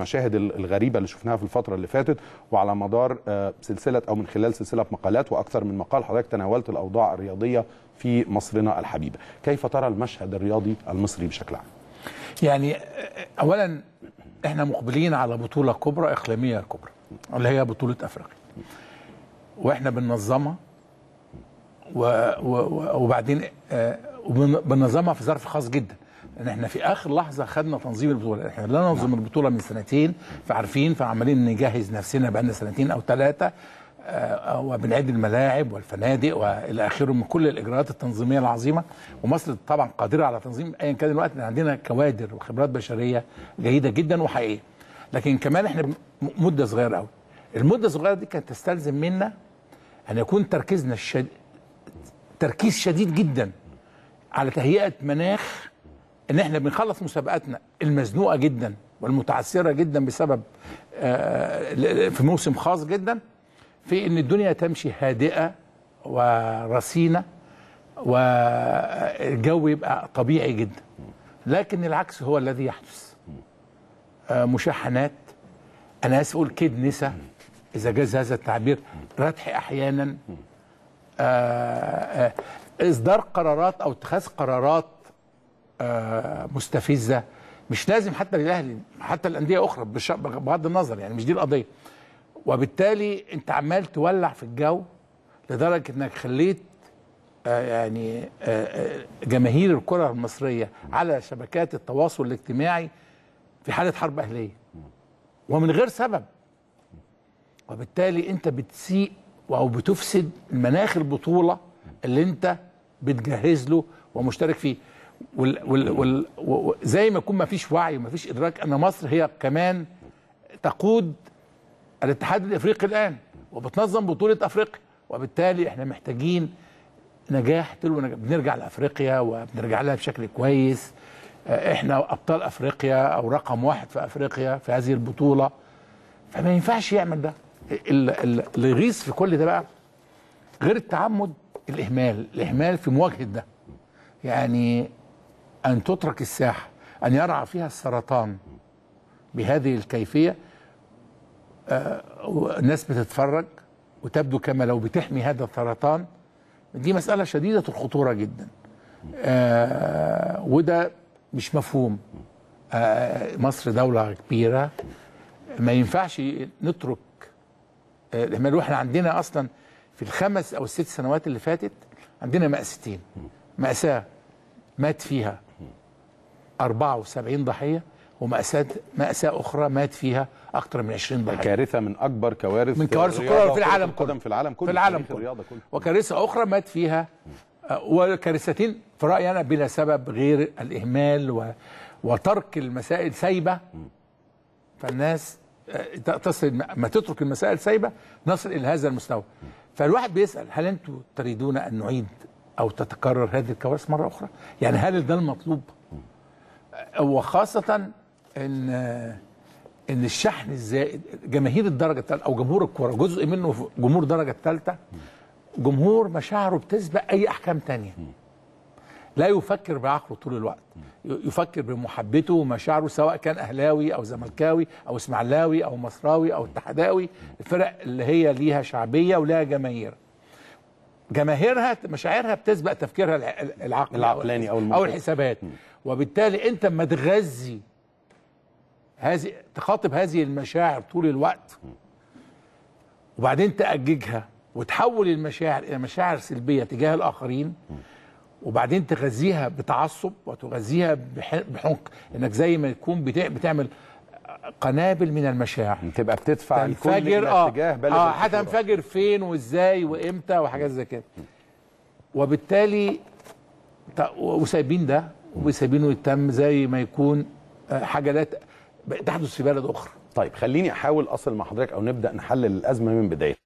المشاهد الغريبه اللي شفناها في الفتره اللي فاتت وعلى مدار آه، سلسله او من خلال سلسله مقالات واكثر من مقال حضرتك تناولت الاوضاع الرياضيه في مصرنا الحبيبه كيف ترى المشهد الرياضي المصري بشكل عام يعني اولا احنا مقبلين على بطوله كبرى اقليميه كبرى اللي هي بطوله افريقيا واحنا بننظمها و... و... وبعدين آه، وبن- بننظمها في ظرف خاص جدا ان احنا في اخر لحظه خدنا تنظيم البطوله احنا لا ننظم البطوله من سنتين فعارفين فعمالين نجهز نفسنا بقالنا سنتين او ثلاثه آه، وبنعد الملاعب والفنادق والى اخره من كل الاجراءات التنظيميه العظيمه ومصر طبعا قادره على تنظيم ايا كان الوقت لان عندنا كوادر وخبرات بشريه جيده جدا وحقيقيه لكن كمان احنا م- مده صغيره قوي المده الصغيره دي كانت تستلزم منا ان يكون تركيزنا الشد... تركيز شديد جدا على تهيئه مناخ ان احنا بنخلص مسابقاتنا المزنوقه جدا والمتعثره جدا بسبب آه، ل- في موسم خاص جدا في ان الدنيا تمشي هادئه ورصينه والجو يبقى طبيعي جدا لكن العكس هو الذي يحدث آه، مشاحنات انا اسف اقول كدنسه اذا جاز هذا التعبير ردح احيانا آه، آه، اصدار قرارات او اتخاذ قرارات آه، مستفزه مش لازم حتى للاهلي حتى الانديه اخرى بش- بغض النظر يعني مش دي القضيه وبالتالي انت عمال تولع في الجو لدرجه انك خليت آه، يعني آه، آه، جماهير الكره المصريه على شبكات التواصل الاجتماعي في حاله حرب اهليه ومن غير سبب وبالتالي انت بتسيء او بتفسد مناخ البطوله اللي انت بتجهز له ومشترك فيه وال وال وال و- زي ما يكون ما فيش وعي وما فيش ادراك ان مصر هي كمان تقود الاتحاد الافريقي الان وبتنظم بطوله افريقيا وبالتالي احنا محتاجين نجاح تلو نجاح بنرجع لافريقيا وبنرجع لها بشكل كويس آه، احنا ابطال افريقيا او رقم واحد في افريقيا في هذه البطوله فما ينفعش يعمل ده ال- ال- اللي يغيظ في كل ده بقى غير التعمد الاهمال الاهمال في مواجهه ده يعني ان تترك الساحه ان يرعى فيها السرطان بهذه الكيفيه آه، والناس بتتفرج وتبدو كما لو بتحمي هذا السرطان دي مساله شديده الخطوره جدا آه، وده مش مفهوم آه، مصر دوله كبيره ما ينفعش نترك آه، الاهمال واحنا عندنا اصلا في الخمس او الست سنوات اللي فاتت عندنا مأستين مأساة مات فيها 74 ضحية ومأساة مأساة أخرى مات فيها أكثر من 20 ضحية كارثه من اكبر كوارث من كوارث الرياضة الكرة في العالم وكرة القدم كله في العالم كله في العالم تاريخ كله الرياضة كله وكارثة أخرى مات فيها آه، وكارثتين في رأيي أنا بلا سبب غير الإهمال و... وترك المسائل سايبة فالناس آه، ت- تصل ما تترك المسائل سايبة نصل إلى هذا المستوى فالواحد بيسأل هل أنتم تريدون أن نعيد أو تتكرر هذه الكوارث مرة أخرى يعني هل ده المطلوب آه، وخاصة إن آه، ان الشحن الزائد جماهير الدرجه الثالثه او جمهور الكره جزء منه في جمهور الدرجه الثالثه جمهور مشاعره بتسبق اي احكام تانية لا يفكر بعقله طول الوقت ي- يفكر بمحبته ومشاعره سواء كان اهلاوي او زملكاوي او اسماعيلاوي او مصراوي او اتحداوي الفرق اللي هي ليها شعبيه ولها جماهير جماهيرها مشاعرها بتسبق تفكيرها الع- العقلي العقلاني أو او المنطقي. الحسابات وبالتالي انت اما تغذي هذه تخاطب هذه المشاعر طول الوقت وبعدين تأججها وتحول المشاعر إلى مشاعر سلبية تجاه الآخرين وبعدين تغذيها بتعصب وتغذيها بح- بحنق انك زي ما يكون بتع- بتعمل قنابل من المشاعر تبقى بتدفع الكل تنفجر الى اه اتجاه بلد اه الخطورة. هتنفجر فين وازاي وامتى وحاجات زي كده وبالتالي ت- وسايبين ده وسايبينه يتم زي ما يكون آه، حاجه لا ت- تحدث في بلد اخرى طيب خليني احاول اصل مع حضرتك او نبدا نحلل الازمه من بدايتها